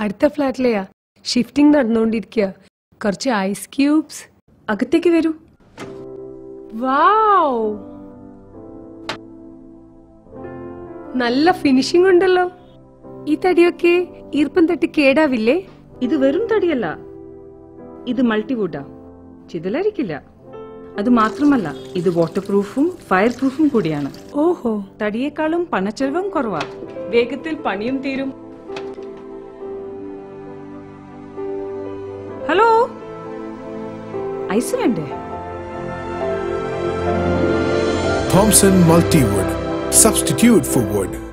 അടുത്ത ഫ്ലാറ്റിലെയാ ഷിഫ്റ്റിംഗ് നടന്നുകൊണ്ടിരിക്കുക കുറച്ച് ഐസ് ക്യൂബ്സ് അകത്തേക്ക് വരൂ വാവ് നല്ല ഫിനിഷിംഗ് ഉണ്ടല്ലോ ഈ തടിയൊക്കെ ഈർപ്പം തട്ടി കേടാവില്ലേ ഇത് വെറും തടിയല്ല ഇത് മൾട്ടിവുഡാ ചിതലരിക്കില്ല അത് മാത്രമല്ല ഇത് വാട്ടർ പ്രൂഫും ഫയർ പ്രൂഫും കൂടിയാണ് ഓഹോ തടിയേക്കാളും പണച്ചെലവും കുറവാ വേഗത്തിൽ പണിയും തീരും ഹലോ ഐസ് വേണ്ടേ Thompson Multiwood. Substitute for wood.